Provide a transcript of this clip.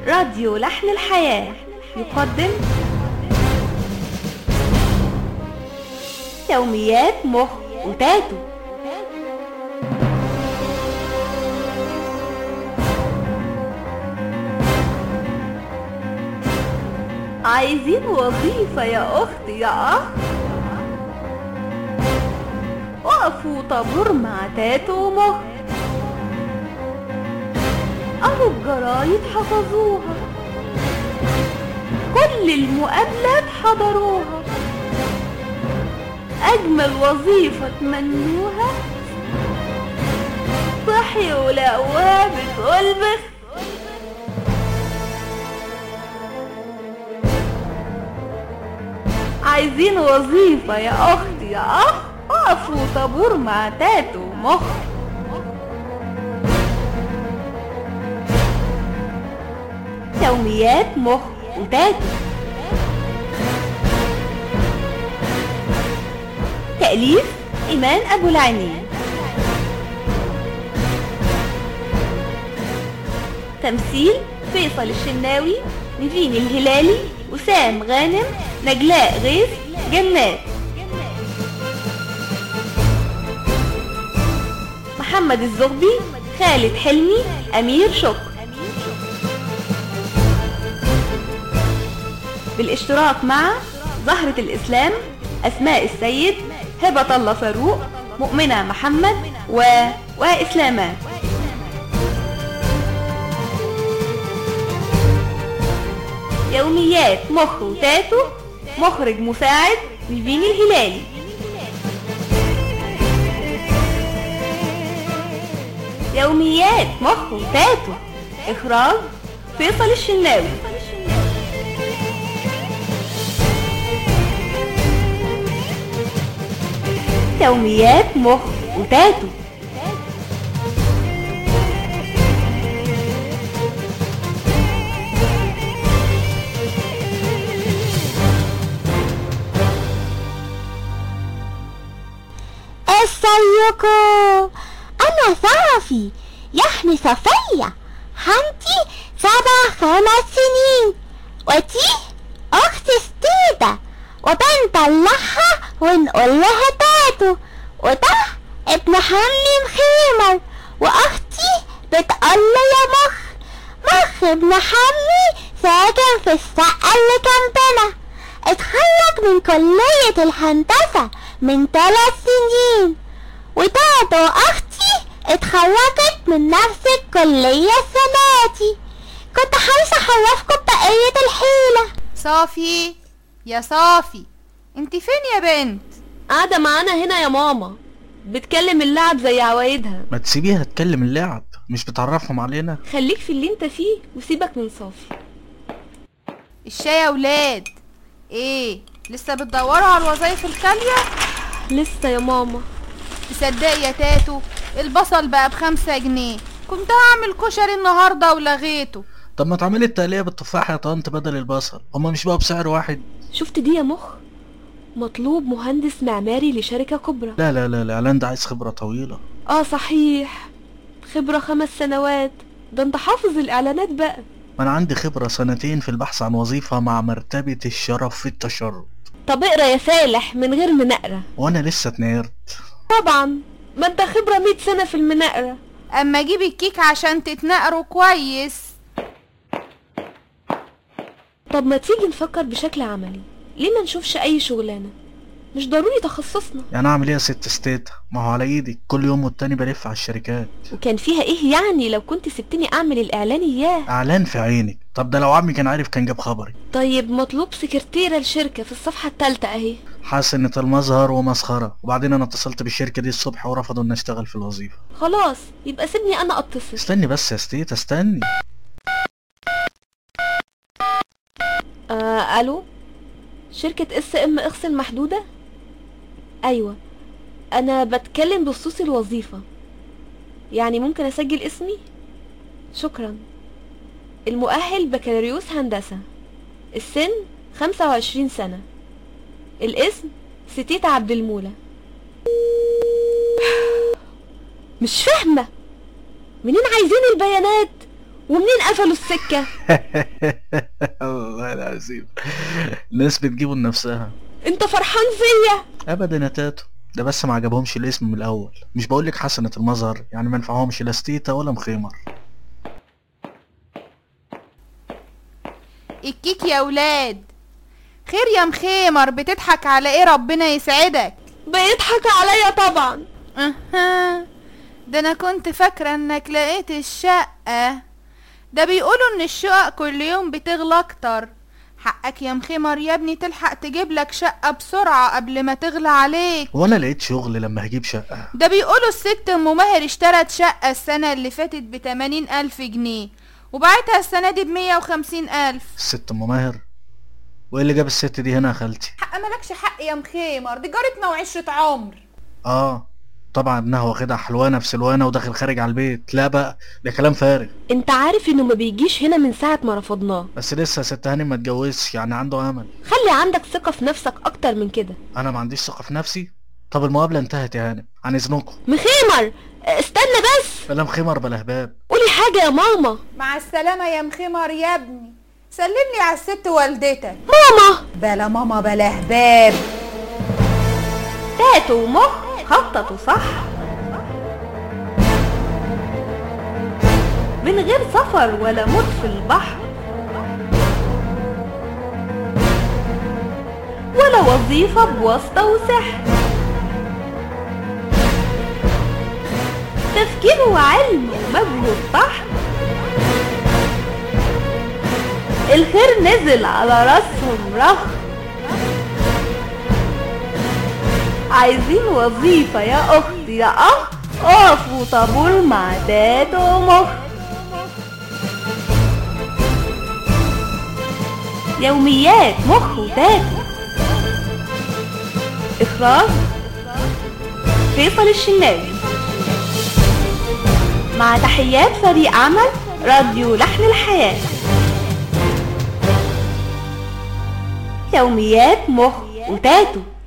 راديو لحن الحياة يقدم يوميات مخ وتاتو عايزين وظيفة يا أختي يا أخ وقفوا طابور مع تاتو ومخ أهو الجرايد حفظوها كل المقابلات حضروها أجمل وظيفة تمنوها صحي ولقوها بتقول بس عايزين وظيفة يا أختي يا أخ وقفوا طابور مع تاتو مخ يوميات مخ وتاتو تأليف إيمان أبو العينين تمثيل فيصل الشناوي نيفين الهلالي وسام غانم نجلاء غيث جنات محمد الزغبي خالد حلمي أمير شكر بالاشتراك مع زهرة الإسلام أسماء السيد هبة الله فاروق مؤمنة محمد و... وإسلامات يوميات مخ وتاتو مخرج مساعد نيفين الهلالي يوميات مخ وتاتو إخراج فيصل الشناوي يوميات مخ وتاتو ازيكم انا صافي يعني صفية حنتي سبع خمس سنين ودي اخت ستيدة وبنطلعها ونقول لها تاتو وده ابن حمي مخيمر واختي بتقول له يا مخ مخ ابن حمي ساكن في الشقة اللي جنبنا اتخرج من كلية الهندسة من ثلاث سنين وتاتو اختي اتخرجت من نفس الكلية السنة دي كنت عايزة اعرفكم بقية الحيلة صافي يا صافي انت فين يا بنت قاعدة معانا هنا يا ماما بتكلم اللعب زي عوايدها ما تسيبيها تكلم اللعب مش بتعرفهم علينا خليك في اللي انت فيه وسيبك من صافي الشاي يا ولاد ايه لسه بتدوروا على الوظايف الخالية لسه يا ماما تصدقي يا تاتو البصل بقى بخمسة جنيه كنت هعمل كشري النهاردة ولغيته طب ما تعملي التقلية بالتفاح يا طنط بدل البصل هما مش بقى بسعر واحد شفت دي يا مخ مطلوب مهندس معماري لشركة كبرى لا لا لا الاعلان ده عايز خبرة طويلة اه صحيح خبرة خمس سنوات ده انت حافظ الاعلانات بقى ما انا عندي خبرة سنتين في البحث عن وظيفة مع مرتبة الشرف في التشرد طب اقرا يا فالح من غير مناقرة وانا لسه اتنقرت طبعا ما انت خبرة مية سنة في المناقرة اما جيب الكيك عشان تتنقروا كويس طب ما تيجي نفكر بشكل عملي ليه ما نشوفش اي شغلانة مش ضروري تخصصنا يعني اعمل ايه يا ست ستيتا ما هو على ايدي كل يوم والتاني بلف على الشركات وكان فيها ايه يعني لو كنت سبتني اعمل الاعلان اياه اعلان في عينك طب ده لو عمي كان عارف كان جاب خبري طيب مطلوب سكرتيرة الشركة في الصفحة التالتة اهي حسنة المظهر ومسخرة وبعدين انا اتصلت بالشركة دي الصبح ورفضوا ان اشتغل في الوظيفة خلاص يبقى سيبني انا اتصل استني بس يا ستيتا استني آه الو شركة اس ام اغسل محدودة ايوه انا بتكلم بخصوص الوظيفة يعني ممكن اسجل اسمي شكرا المؤهل بكالوريوس هندسة السن خمسة وعشرين سنة الاسم ستيت عبد المولى مش فاهمة منين عايزين البيانات ومنين قفلوا السكة الله العظيم الناس بتجيبه لنفسها انت فرحان فيا ابدا يا تاتو ده بس ما عجبهمش الاسم من الاول مش بقولك حسنة المظهر يعني ما ينفعهمش لا ستيتا ولا مخيمر الكيك يا ولاد خير يا مخيمر بتضحك على ايه ربنا يسعدك بيضحك عليا طبعا أها ده انا كنت فاكرة انك لقيت الشقة ده بيقولوا ان الشقق كل يوم بتغلى اكتر حقك يا مخيمر يا ابني تلحق تجيب لك شقة بسرعة قبل ما تغلى عليك وانا لقيت شغل لما هجيب شقة ده بيقولوا الست ام ماهر اشترت شقة السنة اللي فاتت بتمانين الف جنيه وبعتها السنة دي بمية وخمسين الف الست ام ماهر وايه اللي جاب الست دي هنا يا خالتي حق مالكش حق يا مخيمر دي جارتنا وعشرة عمر اه طبعا ابنها واخدها حلوانه في سلوانه وداخل خارج على البيت لا بقى ده كلام فارغ انت عارف انه ما بيجيش هنا من ساعة ما رفضناه بس لسه ست هاني ما اتجوزش يعني عنده امل خلي عندك ثقة في نفسك اكتر من كده انا ما عنديش ثقه في نفسي طب المقابله انتهت يا هانم عن اذنكم مخيمر استنى بس بلا مخمر بلا هباب قولي حاجة يا ماما مع السلامة يا مخيمر يا ابني سلم لي على الست والدتك ماما بلا ماما بلا هباب تاتو ومخ خططوا صح من غير سفر ولا موت في البحر ولا وظيفة بواسطة وسحر تفكير وعلم ومجهود طحن الخير نزل على راسهم رخ عايزين وظيفة يا أختي يا أخ اقفوا طابور مع تاتو ومخ يوميات مخ وتاتو إخراج فيصل الشناوي مع تحيات فريق عمل راديو لحن الحياة يوميات مخ وتاتو